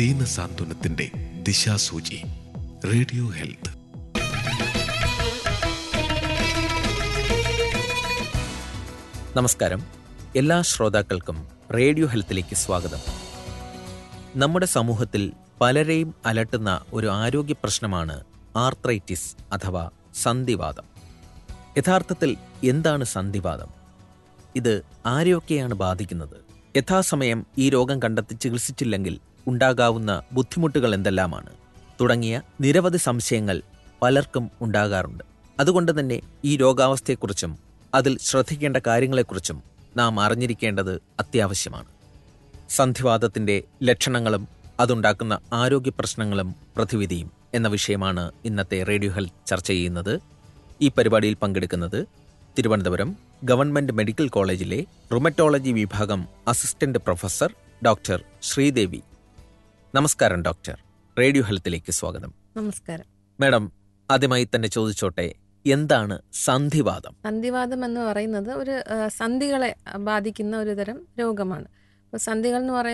ദീന സാന്ത്വനത്തിന്റെ ദിശാസൂചി radio health നമസ്കാരം എല്ലാ ശ്രോതാക്കൾക്കും റേഡിയോ ഹെൽത്തിലേക്ക് സ്വാഗതം നമ്മുടെ സമൂഹത്തിൽ പലരെയും അലട്ടുന്ന ഒരു ആരോഗ്യ പ്രശ്നമാണ് ആർത്രൈറ്റിസ് അഥവാ സന്ധിവാദം യഥാർത്ഥത്തിൽ എന്താണ് സന്ധിവാദം ഇത് ആരെയൊക്കെയാണ് ബാധിക്കുന്നത് യഥാസമയം ഈ രോഗം കണ്ടെത്തി ചികിത്സിച്ചില്ലെങ്കിൽ ഉണ്ടാകാവുന്ന ബുദ്ധിമുട്ടുകൾ എന്തെല്ലാമാണ് തുടങ്ങിയ നിരവധി സംശയങ്ങൾ പലർക്കും ഉണ്ടാകാറുണ്ട് അതുകൊണ്ട് തന്നെ ഈ രോഗാവസ്ഥയെക്കുറിച്ചും അതിൽ ശ്രദ്ധിക്കേണ്ട കാര്യങ്ങളെക്കുറിച്ചും നാം അറിഞ്ഞിരിക്കേണ്ടത് അത്യാവശ്യമാണ് സന്ധിവാദത്തിന്റെ ലക്ഷണങ്ങളും അതുണ്ടാക്കുന്ന ആരോഗ്യ പ്രശ്നങ്ങളും പ്രതിവിധിയും എന്ന വിഷയമാണ് ഇന്നത്തെ റേഡിയോ ഹെൽത്ത് ചർച്ച ചെയ്യുന്നത് ഈ പരിപാടിയിൽ പങ്കെടുക്കുന്നത് തിരുവനന്തപുരം ഗവൺമെന്റ് മെഡിക്കൽ കോളേജിലെ റുമറ്റോളജി വിഭാഗം അസിസ്റ്റന്റ് പ്രൊഫസർ ഡോക്ടർ ശ്രീദേവി നമസ്കാരം ഡോക്ടർ റേഡിയോ ഹെൽത്തിലേക്ക് സ്വാഗതം നമസ്കാരം മാഡം ആദ്യമായി തന്നെ ചോദിച്ചോട്ടെ എന്താണ് സന്ധിവാദം സന്ധിവാദം എന്ന് പറയുന്നത് ഒരു ആ, സന്ധികളെ ബാധിക്കുന്ന ഒരു തരം രോഗമാണ് അപ്പോൾ സന്ധികൾ എന്ന് പറയുന്നത്